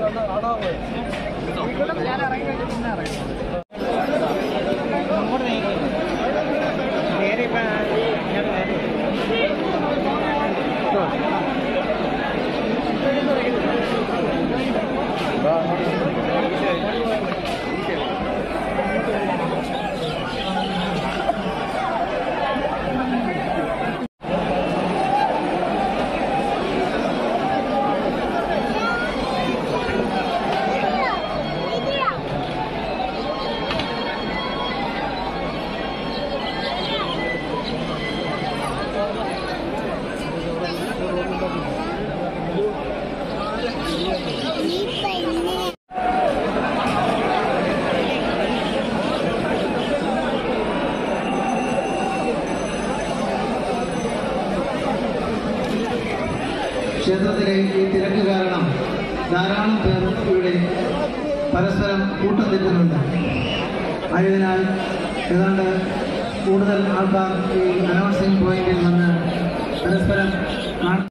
ക്ഷേത്രത്തിലെ ഈ തിരക്ക് കാരണം ധാരാളം പേർ ഇവിടെ പരസ്പരം കൂട്ടം തെറ്റുന്നുണ്ട് ആയതിനാൽ ഏതാണ്ട് കൂടുതൽ ആൾക്കാർ ഈ അനൗൺസിംഗ് പോയിന്റിൽ വന്ന് പരസ്പരം കാണ-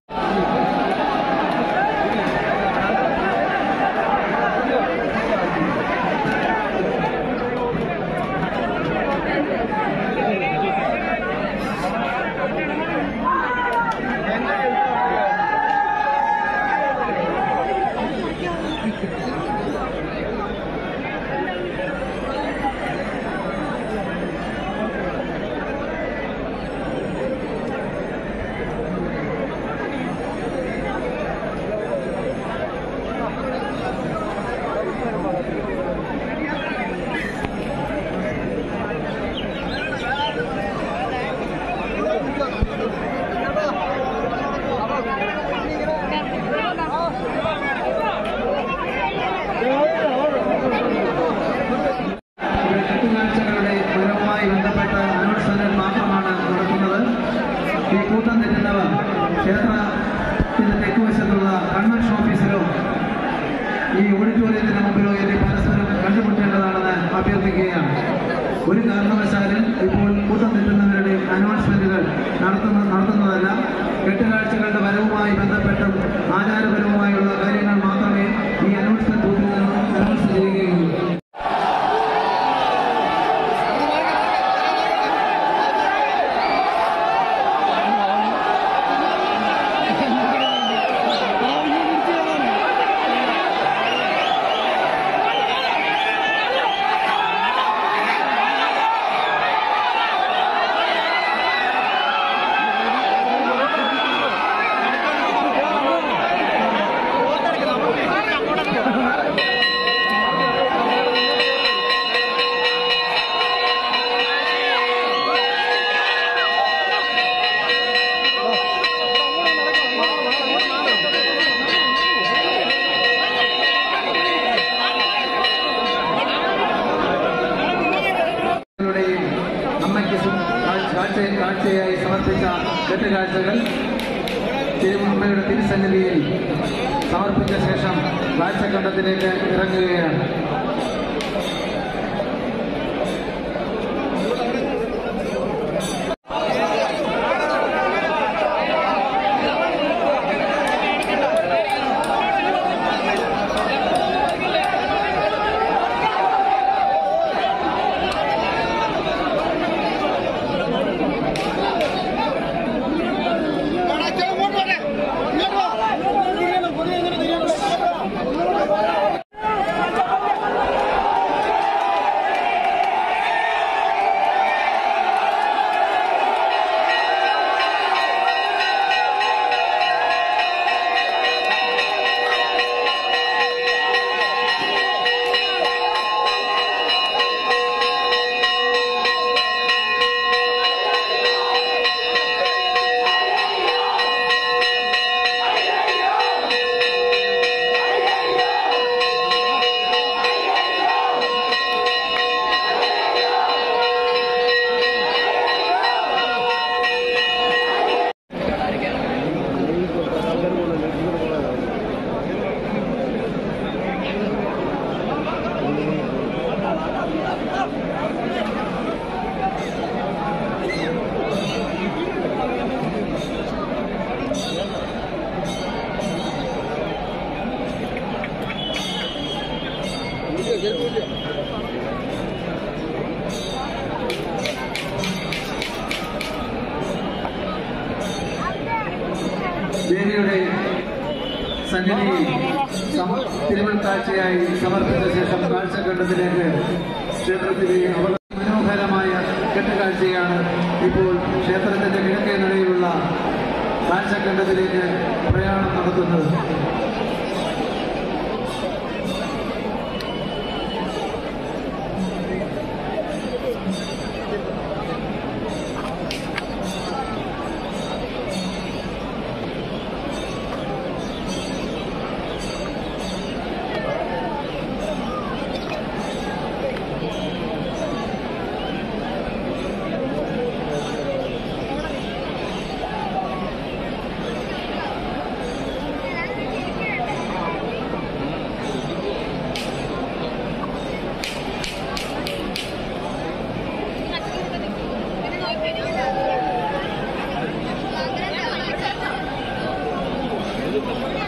ഇവിടെ കെട്ടുകാഴ്ചകളുടെ ഫലവുമായി ബന്ധപ്പെട്ട അനൗൺസ്മെന്റ് മാത്രമാണ് നടക്കുന്നത് ഈ കൂട്ടം തെറ്റുന്നവർ ക്ഷേത്രത്തിന്റെ തെക്കുവശത്തുള്ള കൺവെൻഷൻ ഓഫീസിലോ ഈ ഓഡിറ്റോറിയത്തിന് മുമ്പിലോ എത്തി പരസ്പരം കണ്ടുമുട്ടേണ്ടതാണെന്ന് അഭ്യർത്ഥിക്കുകയാണ് ഒരു കാരണവശാലും ഇപ്പോൾ കൂട്ടം തെറ്റുന്നവരുടെ അനൗൺസ്മെന്റുകൾ നടത്തുന്ന നടത്തുന്നതല്ല കെട്ടുകാഴ്ചകളുടെ വരവുമായി ബന്ധപ്പെട്ടും ആചാരപരവുമായുള്ള കാര്യങ്ങൾ മാത്രമേ ഈ അനൗൺസ്മെന്റ് ബൂത്തിൽ നിന്നും അനൗൺസ് ചെയ്യുകയുള്ളൂ ളുടെയും അമ്മയ്ക്ക് സു- കാഴ്ച കാഴ്ച- കാഴ്ചയായി സമർപ്പിച്ച കെട്ടുകാഴ്ചകൾ തിരുമമ്മയുടെ തിരുസന്നിധിയിൽ സമർപ്പിച്ച ശേഷം കാഴ്ചക്കണ്ടത്തിലേക്ക് ഇറങ്ങുകയാണ് അമ്മയുടെ സന്നിധിയിൽ സമ- തിരുവൽക്കാഴ്ചയായി സമർപ്പിച്ച ശേഷം കാഴ്ചക്കണ്ടത്തിലേക്ക് ക്ഷേത്രത്തിലെ അവ- മനോഹരമായ കെട്ടുകാഴ്ചയാണ് ഇപ്പോൾ ക്ഷേത്രത്തിന്റെ കിഴക്കേ നിലയിലുള്ള കാഴ്ചക്കണ്ടത്തിലേക്ക് പ്രയാണം നടത്തുന്നത് അങ്ങനെ